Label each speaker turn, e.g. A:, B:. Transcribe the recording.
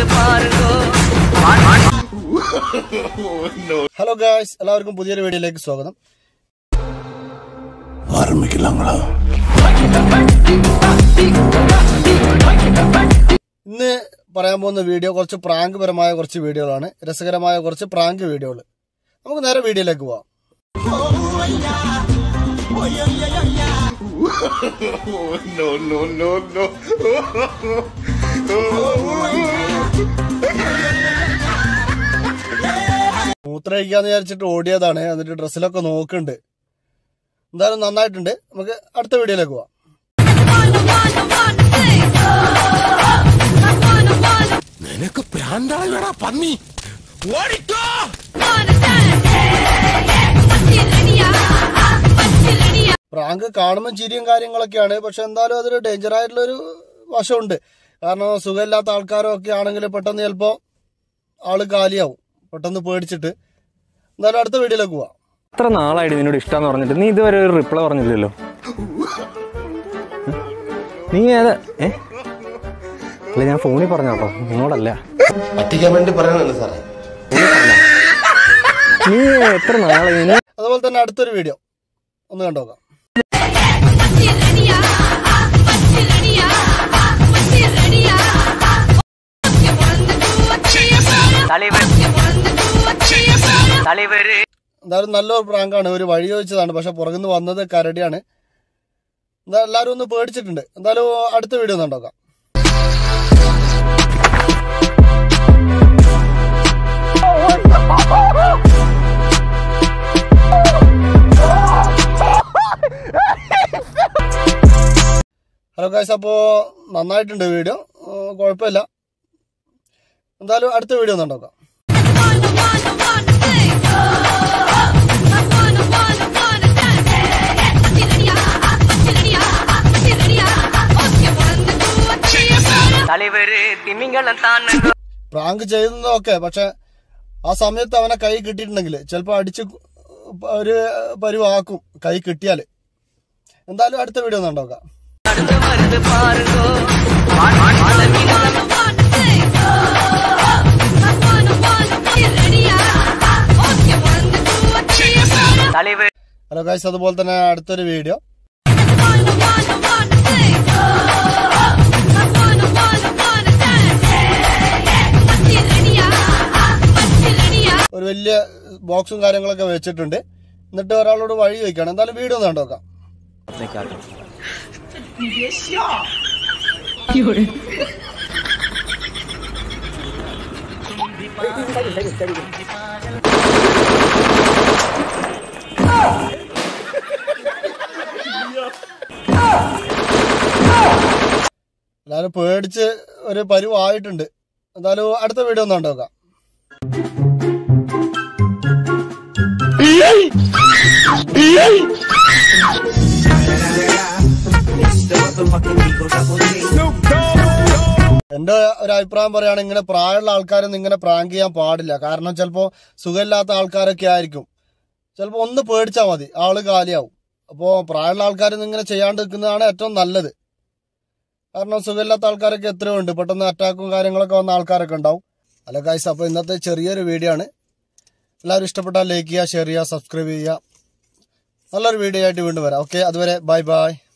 A: Hello guys എല്ലാവർക്കും പുതിയൊരു വീഡിയോയിലേക്ക് സ്വാഗതം
B: ஆரம்பிக்கலாங்களா
A: ഇന്ന് പറയാൻ പോകുന്ന വീഡിയോ കുറച്ച് പ്രാങ്ക് പരമായ കുറച്ച് വീഡിയോകളാണ് രസകരമായ കുറച്ച് പ്രാങ്ക് വീഡിയോകൾ നമുക്ക് നേരെ വീഡിയോയിലേക്ക് പോവാം
B: no, no, no, no.
A: മൂത്രയിക്കാന്ന് വിചാരിച്ചിട്ട് ഓടിയതാണ് എന്നിട്ട് ഡ്രസ്സിലൊക്കെ നോക്കുന്നുണ്ട് എന്തായാലും നന്നായിട്ടുണ്ട് നമുക്ക് അടുത്ത വീഡിയോയിലേക്ക് പോവാം
B: നിനക്ക് പ്രാന്താളാ പന്നി ഓടിക്കോ
A: പ്രാങ്ക് കാണുമ്പോൾ ചിരിയും കാര്യങ്ങളൊക്കെയാണ് പക്ഷെ എന്തായാലും അതൊരു ഡേഞ്ചർ ആയിട്ടുള്ള ഒരു വശമുണ്ട് കാരണം സുഖമില്ലാത്ത ആൾക്കാരോ ഒക്കെ ആണെങ്കിൽ പെട്ടെന്ന് ചിലപ്പോൾ ആള് കാലിയാവും പെട്ടെന്ന് പേടിച്ചിട്ട് എന്തായാലും അടുത്ത വീഡിയോയിലേക്ക് പോവാം
C: എത്ര നാളായിട്ട് നിന്നോട് ഇഷ്ടമെന്ന് പറഞ്ഞിട്ട് നീ ഇതുവരെ ഒരു റിപ്ലൈ പറഞ്ഞില്ലല്ലോ നീ ഏതാ ഏ അല്ല ഞാൻ ഫോണിൽ പറഞ്ഞോട്ടോ നിങ്ങളോടല്ല
D: പറ്റിക്കാൻ വേണ്ടി പറയണല്ലോ സാറേ
C: നീ എത്ര നാളായി നീ
A: അതുപോലെ തന്നെ അടുത്തൊരു വീഡിയോ ഒന്ന് കണ്ടോക്കാം എന്തായാലും നല്ലൊരു പ്രാങ്കാണ് ഒരു വഴി ചോദിച്ചതാണ് പക്ഷെ പുറകുന്ന് വന്നത് കരടിയാണ് എന്താ എല്ലാവരും ഒന്ന് പേടിച്ചിട്ടുണ്ട് എന്തായാലും അടുത്ത വീഡിയോ ഒന്ന് കണ്ടോക്കാം ഹലോ ഗായ്സ് അപ്പോൾ നന്നായിട്ടുണ്ട് വീഡിയോ ഉം, കുഴപ്പമില്ല എന്തായാലും അടുത്ത വീഡിയോ ഒന്ന് കണ്ടോക്കാം
E: தலைவர் திமிங்கலம் தான்
A: പ്രാങ്ക് ചെയ്യുന്നതൊക്കെ പക്ഷെ ആ സമയത്ത് അവനെ കൈ കിട്ടിയിട്ടുണ്ടെങ്കിൽ ചിലപ്പോൾ അടിച്ച് ഒരു പരിവാക്കും കൈ കിട്ടിയാൽ എന്തായാലും അടുത്ത വീഡിയോ ഒന്ന് കണ്ടോക്കാം
E: நடந்து வருது பாருங்கோ மலை மீனெல்லாம் தலைவர்
A: ഹലോ ഗൈസ് അതുപോലെ തന്നെ അടുത്തൊരു വീഡിയോ ഒരു വലിയ ബോക്സും കാര്യങ്ങളൊക്കെ വെച്ചിട്ടുണ്ട് എന്നിട്ട് ഒരാളോട് വഴി ചോദിക്കുകയാണ് എന്തായാലും വീഡിയോ ഒന്ന് കണ്ടോക്കാം എല്ലാവരും പേടിച്ച് ഒരു പരുവായിട്ടുണ്ട് എന്തായാലും അടുത്ത വീഡിയോ ഒന്ന് കണ്ടോക്കാം എന്റെ ഒരു അഭിപ്രായം പറയുകയാണെങ്കിൽ ഇങ്ങനെ പ്രായമുള്ള ആൾക്കാരൊന്നും ഇങ്ങനെ പ്രാങ്ക് ചെയ്യാൻ പാടില്ല കാരണം ചിലപ്പോൾ സുഖമില്ലാത്ത ആൾക്കാരൊക്കെ ആയിരിക്കും ചിലപ്പോൾ ഒന്ന് പേടിച്ചാൽ മതി ആള് കാലിയാവും അപ്പോൾ പ്രായമുള്ള ആൾക്കാരൊന്നും ഇങ്ങനെ ചെയ്യാണ്ട് നിൽക്കുന്നതാണ് ഏറ്റവും നല്ലത് കാരണം സുഖമില്ലാത്ത ആൾക്കാരൊക്കെ എത്രയോ ഉണ്ട് പെട്ടെന്ന് അറ്റാക്കും കാര്യങ്ങളൊക്കെ വന്ന ആൾക്കാരൊക്കെ ഉണ്ടാവും അല്ല ഗൈസ് അപ്പോൾ ഇന്നത്തെ ചെറിയൊരു വീഡിയോ ആണ് എല്ലാവരും ഇഷ്ടപ്പെട്ടാൽ ലൈക്ക് ചെയ്യുക ഷെയർ ചെയ്യുക സബ്സ്ക്രൈബ് ചെയ്യുക നല്ലൊരു വീഡിയോ ആയിട്ട് വീണ്ടും വരാം ഓക്കെ അതുവരെ ബൈ ബൈ